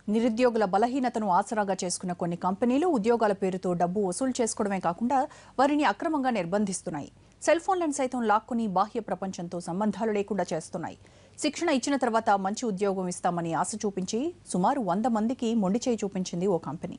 నిరుద్యోగుల బలహీనతను ఆసరాగా చేసుకున్న కొన్ని కంపెనీలు ఉద్యోగాల పేరుతో డబ్బు వసూలు చేసుకోవడమే కాకుండా వారిని అక్రమంగా నిర్బంధిస్తున్నాయి సెల్ ఫోన్లను సైతం లాక్కుని బాహ్య ప్రపంచంతో సంబంధాలు లేకుండా చేస్తున్నాయి శిక్షణ ఇచ్చిన తర్వాత మంచి ఉద్యోగం ఇస్తామని ఆశ చూపించి సుమారు వంద మందికి మొండి చేయి చూపించింది ఓ కంపెనీ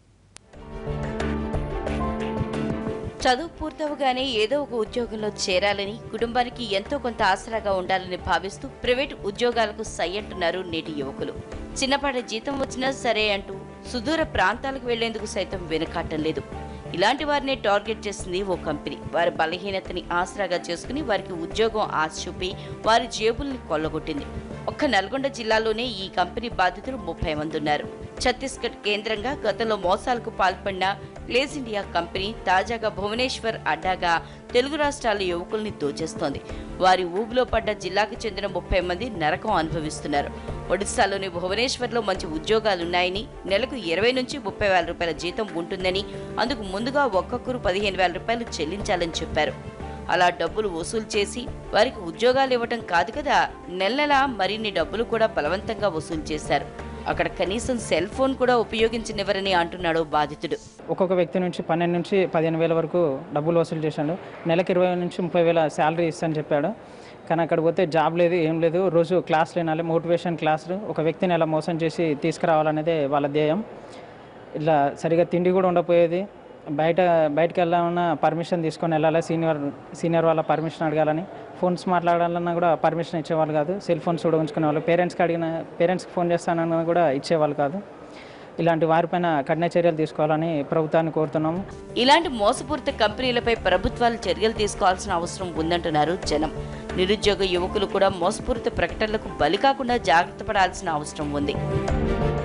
చదువు పూర్తవగానే ఏదో ఒక ఉద్యోగంలో చేరాలని కుటుంబానికి ఎంతో కొంత ఆసరాగా ఉండాలని భావిస్తూ ప్రైవేటు ఉద్యోగాలకు సై అంటున్నారు నేటి యువకులు చిన్నపాటి జీతం వచ్చినా సరే అంటూ సుదూర ప్రాంతాలకు వెళ్లేందుకు సైతం వెనుకాటం లేదు ఇలాంటి వారినే టార్గెట్ చేసింది ఓ కంపెనీ వారి బలహీనతని ఆసరాగా చేసుకుని వారికి ఉద్యోగం ఆశ చూపి వారి జేబుల్ని కొల్లగొట్టింది ఒక్క నల్గొండ జిల్లాలోనే ఈ కంపెనీ బాధితులు ముప్పై మంది ఉన్నారు ఛత్తీస్గఢ్ కేంద్రంగా గతంలో మోసాలకు పాల్పడిన గ్లేజ్ ఇండియా కంపెనీ తాజాగా భువనేశ్వర్ అడ్డాగా తెలుగు రాష్ట్రాల యువకుల్ని దోచేస్తోంది వారి ఊబిలో పడ్డ జిల్లాకు చెందిన ముప్పై మంది నరకం అనుభవిస్తున్నారు ఒడిశాలోని భువనేశ్వర్లో మంచి ఉద్యోగాలున్నాయని నెలకు ఇరవై నుంచి ముప్పై వేల రూపాయల జీతం ఉంటుందని అందుకు ముందుగా ఒక్కొక్కరు పదిహేను వేల రూపాయలు చెల్లించాలని చెప్పారు అలా డబ్బులు వసూలు చేసి వారికి ఉద్యోగాలు ఇవ్వటం కాదు కదా నెల నెలా మరిన్ని డబ్బులు కూడా బలవంతంగా వసూలు చేశారు అక్కడ కనీసం సెల్ ఫోన్ కూడా ఉపయోగించనివ్వరని అంటున్నాడు బాధితుడు ఒక్కొక్క వ్యక్తి నుంచి పన్నెండు నుంచి పదిహేను వేల వరకు డబ్బులు వసూలు చేశాడు నెలకు ఇరవై నుంచి ముప్పై వేల శాలరీ ఇస్తాను చెప్పాడు కానీ అక్కడ పోతే జాబ్ లేదు ఏం లేదు రోజు క్లాసులు వినాలి మోటివేషన్ క్లాసులు ఒక వ్యక్తిని ఎలా మోసం చేసి తీసుకురావాలనేదే వాళ్ళ ధ్యేయం ఇట్లా సరిగా తిండి కూడా ఉండకపోయేది బయట బయటకు వెళ్ళాలన్నా పర్మిషన్ తీసుకొని వెళ్ళాలి సీనియర్ సీనియర్ వాళ్ళ పర్మిషన్ అడగాలని ఫోన్స్ మాట్లాడాలన్నా కూడా పర్మిషన్ ఇచ్చేవాళ్ళు కాదు సెల్ ఫోన్స్ కూడా ఉంచుకునే వాళ్ళు పేరెంట్స్కి అడిగిన పేరెంట్స్కి ఫోన్ చేస్తానన్నా కూడా ఇచ్చేవాళ్ళు కాదు ఇలాంటి వారిపైన కఠిన చర్యలు తీసుకోవాలని ప్రభుత్వాన్ని కోరుతున్నాము ఇలాంటి మోసపూరిత కంపెనీలపై ప్రభుత్వాలు చర్యలు తీసుకోవాల్సిన అవసరం ఉందంటున్నారు జనం నిరుద్యోగ యువకులు కూడా మోసపూరిత ప్రకటనలకు బలి కాకుండా జాగ్రత్త పడాల్సిన అవసరం ఉంది